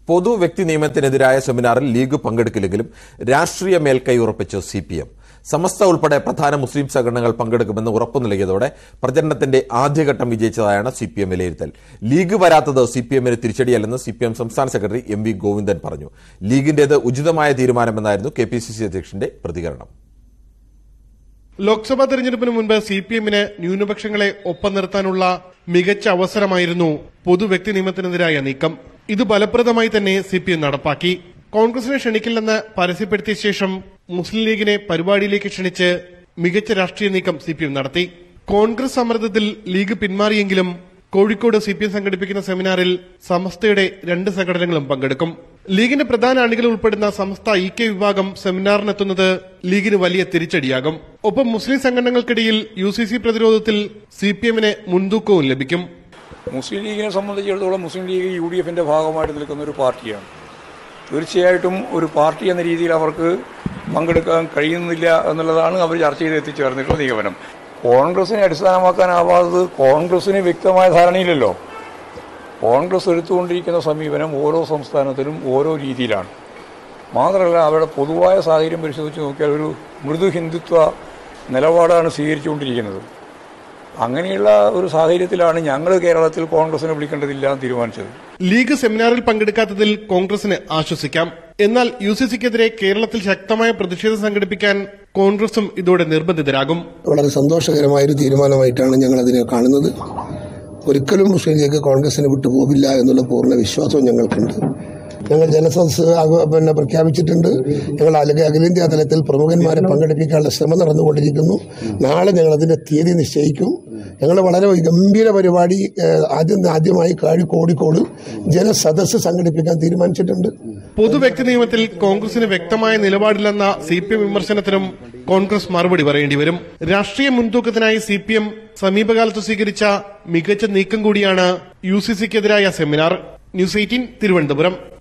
പൊതു വ്യക്തി നിയമത്തിനെതിരായ സെമിനാറിൽ ലീഗ് പങ്കെടുക്കില്ലെങ്കിലും രാഷ്ട്രീയ മേൽക്കൈ ഉറപ്പിച്ച് സി പി എം സമസ്ത ഉൾപ്പെടെ പ്രധാന മുസ്ലിം സംഘടനകൾ പങ്കെടുക്കുമെന്ന് ഉറപ്പു നൽകിയതോടെ പ്രചരണത്തിന്റെ ആദ്യഘട്ടം വിജയിച്ചതായാണ് സി പി എം വിലയിരുത്തൽ ലീഗ് വരാത്തത് സി പി എമ്മിന് തിരിച്ചടിയല്ലെന്ന് സി പി എം സംസ്ഥാന സെക്രട്ടറി എം വി ഗോവിന്ദൻ പറഞ്ഞു ലീഗിന്റേത് ഉചിതമായ തീരുമാനമെന്നായിരുന്നു കെ പി സി സി അധ്യക്ഷന്റെ പ്രതികരണം ലോക്സഭാ തെരഞ്ഞെടുപ്പിന് മുൻപ് സി പി എമ്മിന് ന്യൂനപക്ഷങ്ങളെ ഒപ്പം നിർത്താനുള്ള മികച്ച അവസരമായിരുന്നു പൊതു വ്യക്തി നിയമത്തിനെതിരായ നീക്കം ഇത് ഫലപ്രദമായി തന്നെ സി പി എം നടപ്പാക്കി കോൺഗ്രസിനെ ക്ഷണിക്കില്ലെന്ന് പരസ്യപ്പെടുത്തിയ ശേഷം മുസ്ലിം ലീഗിനെ പരിപാടിയിലേക്ക് ക്ഷണിച്ച് മികച്ച രാഷ്ട്രീയ നീക്കം സി പി എം നടത്തി കോൺഗ്രസ് സമ്മർദ്ദത്തിൽ ലീഗ് പിന്മാറിയെങ്കിലും കോഴിക്കോട് സി പി എം സംഘടിപ്പിക്കുന്ന സെമിനാറിൽ സമസ്തയുടെ രണ്ട് സംഘടനകളും പങ്കെടുക്കും ലീഗിന്റെ പ്രധാന അണികൾ ഉൾപ്പെടുന്ന സമസ്ത ഇ കെ വിഭാഗം സെമിനാറിനെത്തുന്നത് ലീഗിന് വലിയ തിരിച്ചടിയാകും ഒപ്പം മുസ്ലിം സംഘടനകൾക്കിടയിൽ യു സി സി പ്രതിരോധത്തിൽ സി പി എമ്മിന് മുൻതൂക്കവും ലഭിക്കും മുസ്ലിം ലീഗിനെ സംബന്ധിച്ചിടത്തോളം മുസ്ലിം ലീഗ് യു ഡി എഫിന്റെ ഭാഗമായിട്ട് നിൽക്കുന്ന ഒരു പാർട്ടിയാണ് തീർച്ചയായിട്ടും ഒരു പാർട്ടി എന്ന രീതിയിൽ അവർക്ക് പങ്കെടുക്കാൻ കഴിയുന്നില്ല എന്നുള്ളതാണ് അവർ ചർച്ച ചെയ്ത് എത്തിച്ചേർന്നിട്ടുള്ള നിഗമനം കോൺഗ്രസിനെ അടിസ്ഥാനമാക്കാനാവാത്തത് കോൺഗ്രസിന് വ്യക്തമായ ധാരണയില്ലല്ലോ കോൺഗ്രസ് എടുത്തുകൊണ്ടിരിക്കുന്ന സമീപനം ഓരോ സംസ്ഥാനത്തിലും ഓരോ രീതിയിലാണ് മാത്രമല്ല അവരുടെ പൊതുവായ സാഹചര്യം പരിശോധിച്ച് നോക്കിയാൽ ഒരു മൃദു ഹിന്ദുത്വ നിലപാടാണ് സ്വീകരിച്ചുകൊണ്ടിരിക്കുന്നത് അങ്ങനെയുള്ള ഒരു സാഹചര്യത്തിലാണ് ഞങ്ങൾ കേരളത്തിൽ കോൺഗ്രസിനെ വിളിക്കേണ്ടതില്ല എന്ന് തീരുമാനിച്ചത് ലീഗ് സെമിനാറിൽ പങ്കെടുക്കാത്തതിൽ കോൺഗ്രസിന് ആശ്വസിക്കാം എന്നാൽ യു സി സിക്കെതിരെ കേരളത്തിൽ ശക്തമായ പ്രതിഷേധം സംഘടിപ്പിക്കാൻ കോൺഗ്രസും ഇതോടെ നിർബന്ധിതരാകും വളരെ സന്തോഷകരമായൊരു തീരുമാനമായിട്ടാണ് ഞങ്ങൾ അതിനെ കാണുന്നത് ഒരിക്കലും മുസ്ലിം ലീഗ് കോൺഗ്രസിന് വിട്ടുപോകില്ല എന്നുള്ള പൂർണ്ണ വിശ്വാസവും ഞങ്ങൾക്കുണ്ട് ഞങ്ങൾ ജനസദസ് ആഘോ- പിന്നെ പ്രഖ്യാപിച്ചിട്ടുണ്ട് ഞങ്ങൾ അലക അഖിലേന്ത്യാ തലത്തിൽ പ്രമുഖന്മാരെ പങ്കെടുപ്പിക്കാനുള്ള ശ്രമം നടന്നുകൊണ്ടിരിക്കുന്നു നാളെ ഞങ്ങൾ അതിന്റെ തീയതി നിശ്ചയിക്കും ഞങ്ങൾ വളരെ ഗംഭീര പരിപാടി ഏഹ്, ആദ്യം ആദ്യമായി കാഴി കോഴിക്കോട് ജനസദസ് സംഘടിപ്പിക്കാൻ തീരുമാനിച്ചിട്ടുണ്ട് പൊതു വ്യക്തി നിയമത്തിൽ കോൺഗ്രസിന് വ്യക്തമായ നിലപാടില്ലെന്ന സി പി എം വിമർശനത്തിനും കോൺഗ്രസ് മറുപടി പറയേണ്ടി വരും രാഷ്ട്രീയ മുൻതൂക്കത്തിനായി സി പി എം സമീപകാലത്ത് സ്വീകരിച്ച മികച്ച നീക്കം കൂടിയാണ് യു സി സിക്കെതിരായ സെമിനാർ ന്യൂസ് എയ്റ്റീൻ തിരുവനന്തപുരം